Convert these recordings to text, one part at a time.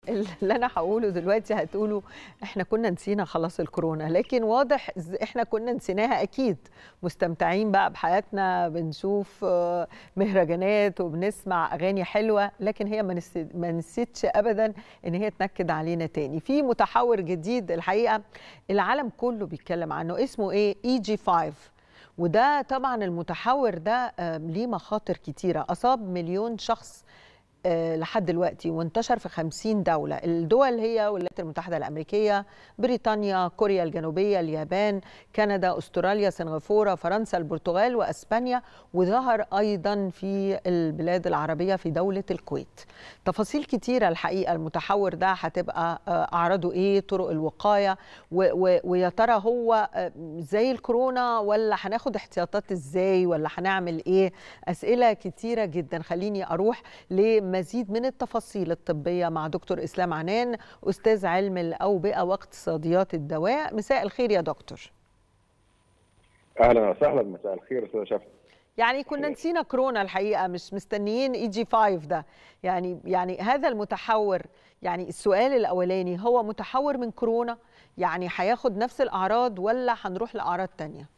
اللي انا هقوله دلوقتي هتقولوا احنا كنا نسينا خلاص الكورونا لكن واضح احنا كنا نسيناها اكيد مستمتعين بقى بحياتنا بنشوف مهرجانات وبنسمع اغاني حلوه لكن هي ما نسيتش ابدا ان هي تنكد علينا تاني في متحور جديد الحقيقه العالم كله بيتكلم عنه اسمه ايه اي جي 5 وده طبعا المتحور ده ليه مخاطر كتيره اصاب مليون شخص لحد دلوقتي وانتشر في 50 دولة الدول هي الولايات المتحدة الأمريكية بريطانيا كوريا الجنوبية اليابان كندا أستراليا سنغافورة فرنسا البرتغال وأسبانيا وظهر أيضا في البلاد العربية في دولة الكويت تفاصيل كتيرة الحقيقة المتحور ده هتبقى أعراضه إيه طرق الوقاية ويا ترى هو زي الكورونا ولا هناخد احتياطات إزاي ولا هنعمل إيه أسئلة كتيرة جدا خليني أروح ل مزيد من التفاصيل الطبية مع دكتور إسلام عنان أستاذ علم الأوبئة واقتصاديات الدواء مساء الخير يا دكتور أهلا وسهلا مساء الخير أستاذ شفت يعني كنا نسينا كورونا الحقيقة مش مستنيين اي جي 5 ده يعني يعني هذا المتحور يعني السؤال الأولاني هو متحور من كورونا يعني هياخد نفس الأعراض ولا هنروح لأعراض تانية؟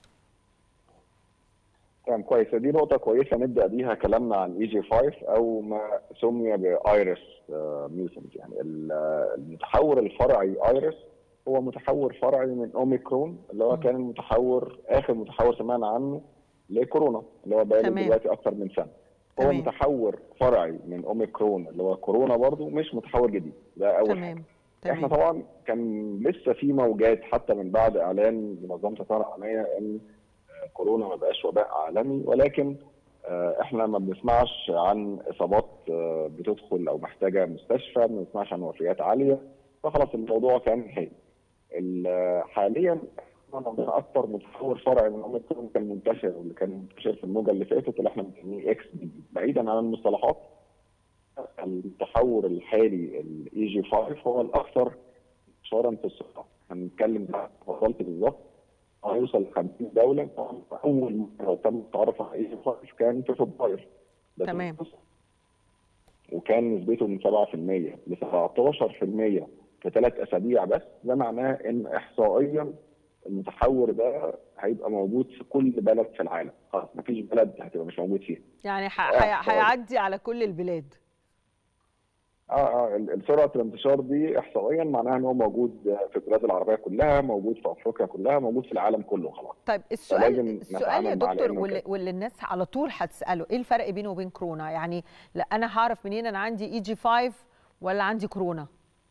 تمام كويس دي نقطة كويسة نبدأ بيها كلامنا عن اي جي 5 أو ما سمي بايرس ميوتنت يعني المتحور الفرعي ايرس هو متحور فرعي من اوميكرون اللي هو كان المتحور آخر متحور سمعنا عنه لكورونا اللي هو بقى دلوقتي أكثر من سنة هو تمام. متحور فرعي من اوميكرون اللي هو كورونا برضه مش متحور جديد ده أول تمام. حاجة تمام. احنا طبعا كان لسه في موجات حتى من بعد اعلان منظمه الصحه العالميه ان كورونا ما بقاش وباء عالمي ولكن احنا ما بنسمعش عن اصابات بتدخل او محتاجه مستشفى ما بنسمعش عن وفيات عاليه فخلاص الموضوع كان هي حاليا اكثر متحور فرعي من اوميكرون كان منتشر واللي كان منتشر في الموجه اللي فاتت اللي احنا بنسميه اكس دي بعيدا عن المصطلحات التحور الحالي الاي جي 5 هو الاكثر انتشارا في الصحه هنتكلم زي ما اتفضلت بالظبط هيوصل ل 50 دوله اول مره تم التعرف على اي 5 كان في فبراير تمام وكان نسبته من 7% ل 17% في ثلاث اسابيع بس ده معناه ان احصائيا المتحور ده هيبقى موجود في كل بلد في العالم خلاص مفيش بلد هتبقى مش موجود فيها يعني هيعدي على كل البلاد اه اه سرعه الانتشار دي احصائيا معناها ان هو موجود في البلاد العربيه كلها موجود في افريقيا كلها موجود في العالم كله خلاص طيب السؤال السؤال يا دكتور واللي, واللي الناس على طول هتساله ايه الفرق بينه وبين كورونا يعني لا انا هعرف منين انا عندي اي جي 5 ولا عندي كورونا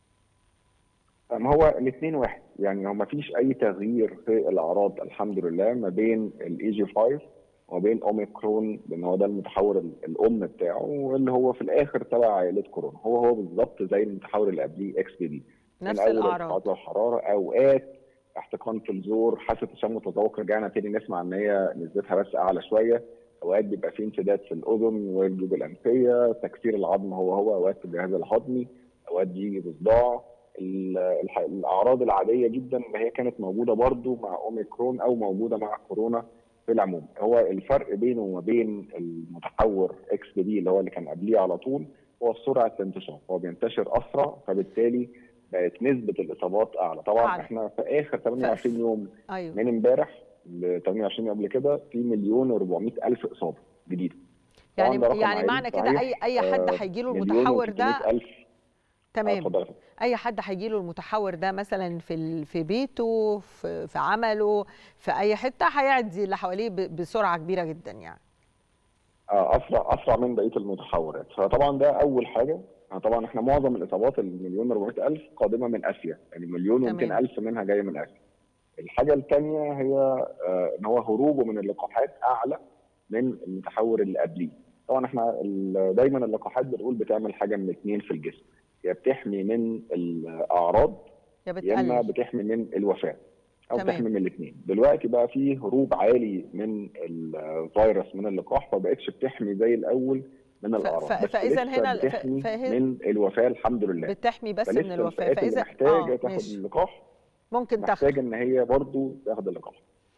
ما هو الاثنين واحد يعني هو ما فيش اي تغيير في الاعراض الحمد لله ما بين الاي جي 5 وبين اوميكرون لان هو ده المتحور الام بتاعه واللي هو في الاخر تبع عائله كورونا هو هو بالظبط زي المتحور اللي قبليه اكس بي دي نفس الاعراض الحراره اوقات احتقان في الزور حاسه تشمت تذوق رجعنا تاني نسمع ان هي نسبتها بس اعلى شويه اوقات بيبقى في انسداد في الاذن والجيوب الانفيه تكسير العظم هو هو اوقات في الجهاز الهضمي اوقات بيجي بصداع الاعراض العاديه جدا اللي هي كانت موجوده برضو مع اوميكرون او موجوده مع كورونا في العموم هو الفرق بينه وما بين المتحور اكس بي اللي هو اللي كان قبليه على طول هو سرعه الانتشار هو بينتشر اسرع فبالتالي بقت نسبه الاصابات اعلى طبعا أعلى. احنا في اخر 28 يوم أيوه. من امبارح ل 28 قبل كده في مليون و400 الف اصابه جديده يعني يعني معنى كده اي اي حد هيجي له المتحور ده ألف تمام اي حد هيجي له المتحور ده مثلا في في بيته في, في عمله في اي حته هيعدي اللي حواليه بسرعه كبيره جدا يعني اسرع اسرع من بقيه المتحورات فطبعا ده اول حاجه طبعا احنا معظم الاصابات المليون و الف قادمه من اسيا يعني مليون و الف منها جايه من اسيا الحاجه الثانيه هي ان هو هروبه من اللقاحات اعلى من المتحور اللي قبليه طبعا احنا دايما اللقاحات بنقول بتعمل حاجه من اثنين في الجسم يا بتحمي من الاعراض يا اما بتحمي من الوفاه او تمام. بتحمي من الاثنين دلوقتي بقى في هروب عالي من الفيروس من اللقاح فما بقتش بتحمي زي الاول من الاعراض ف... فاذا هنا بتحمي فهن... من الوفاه الحمد لله بتحمي بس من الوفاه فاذا محتاجه آه تاخد اللقاح ممكن تاخد محتاجه ان هي برضه تاخد اللقاح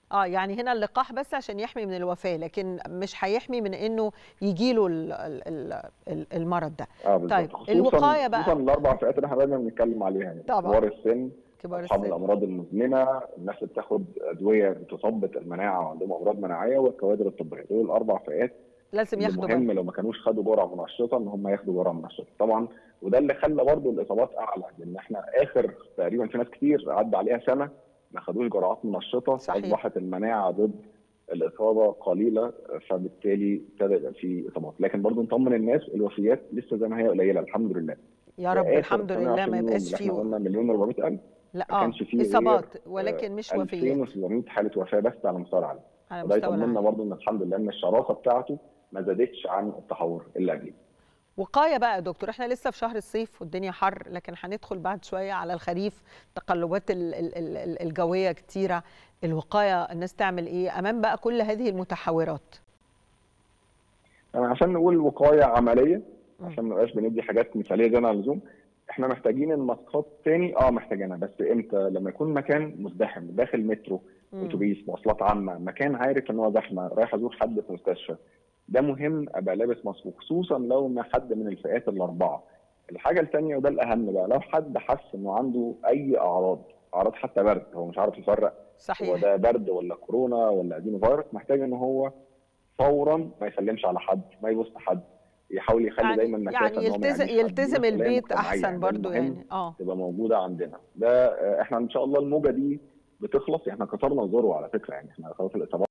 اه يعني هنا اللقاح بس عشان يحمي من الوفاه لكن مش هيحمي من انه يجي له المرض ده اه بالظبط طيب خصوصا الوقايه بقى خصوصا الاربع فئات اللي احنا دايما بنتكلم عليها يعني طبعا. كبار السن كبار اصحاب السن الامراض المزمنه الناس اللي بتاخد ادويه بتثبط المناعه وعندهم امراض مناعيه والكوادر الطبيه دول الاربع فئات لازم اللي ياخدوا مهم بالهم لو ما كانوش خدوا جرعه منشطه ان هم ياخدوا جرعه منشطه طبعا وده اللي خلى برضه الاصابات اعلى لان احنا اخر تقريبا في ناس كتير عدى عليها سنه ما خدوش جرعات منشطه صحيح. اصبحت المناعه ضد الاصابه قليله فبالتالي ابتدى يبقى في اصابات لكن برضه نطمن الناس الوفيات لسه زي ما هي قليله الحمد لله يا رب آخر الحمد لله 28 ما يوم يبقاش اللي احنا فيه قلنا مليون و400 الف لا ما اه كانش فيه غير، اصابات ولكن مش وفيات 2700 حاله وفاه بس على مستوى العالم على وده مستوى يطمنا العالم برضه ان الحمد لله ان الشراسه بتاعته ما زادتش عن التحور اللي قبليه وقايه بقى يا دكتور احنا لسه في شهر الصيف والدنيا حر لكن هندخل بعد شويه على الخريف تقلبات ال- ال- ال- الجويه كتيره الوقايه الناس تعمل ايه امام بقى كل هذه المتحورات يعني عشان نقول وقايه عمليه مم. عشان ما نبقاش بندي حاجات مثاليه زي ما اللزوم احنا محتاجين الماسكات تاني اه محتاجينها بس امتى لما يكون مكان مزدحم داخل مترو مم. اتوبيس مواصلات عامه مكان عارف ان هو زحمه رايح ازور حد في مستشفى ده مهم ابقى لابس ماسك خصوصا لو ما حد من الفئات الاربعه الحاجه الثانيه وده الاهم بقى لو حد حس انه عنده اي اعراض اعراض حتى برد هو مش عارف يفرق هو صحيح ده برد ولا كورونا ولا ادينو فيروس محتاج ان هو فورا ما يسلمش على حد ما يبص حد يحاول يخلي يعني دايما مسافه يعني إن هو ما يلتزم يعديش حد. دي يلتزم مسؤولية البيت مجتمعية. احسن ده برضو المهم يعني اه تبقى موجوده عندنا ده آه، احنا ان شاء الله الموجه دي بتخلص احنا كسرنا الذروه على فكره يعني احنا خلاص الاصابات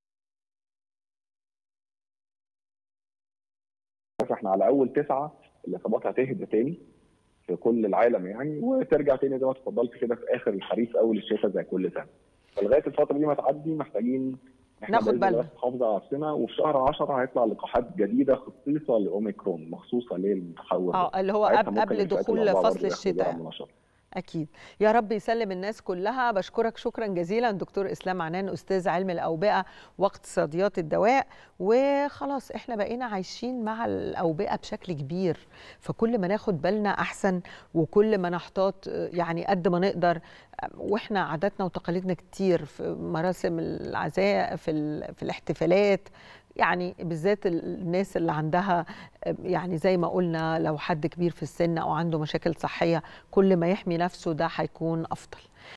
احنا على اول تسعه الاصابات هتهدى تاني في كل العالم يعني وترجع تاني زي ما اتفضلت كده في اخر الخريف اول الشتاء زي كل سنه فلغايه الفتره دي ما تعدي محتاجين إن احنا ناخد بإذن الله بالنا. نحافظ على نفسنا وفي شهر 10 هيطلع لقاحات جديده خصيصه لاوميكرون مخصوصه للمتحور ده. اه اللي هو ساعتها قبل ممكن قبل الفئات دخول الأربعة فصل برضه ياخدوا الشتاء جرعة منشطة. أكيد يا رب يسلم الناس كلها بشكرك شكرا جزيلا دكتور إسلام عنان أستاذ علم الأوبئة واقتصاديات الدواء وخلاص إحنا بقينا عايشين مع الأوبئة بشكل كبير فكل ما ناخد بالنا أحسن وكل ما نحتاط يعني قد ما نقدر وإحنا عاداتنا وتقاليدنا كتير في مراسم العزاء في, ال- في الاحتفالات يعني بالذات الناس اللي عندها يعني زي ما قلنا لو حد كبير في السن او عنده مشاكل صحيه كل ما يحمي نفسه ده هيكون افضل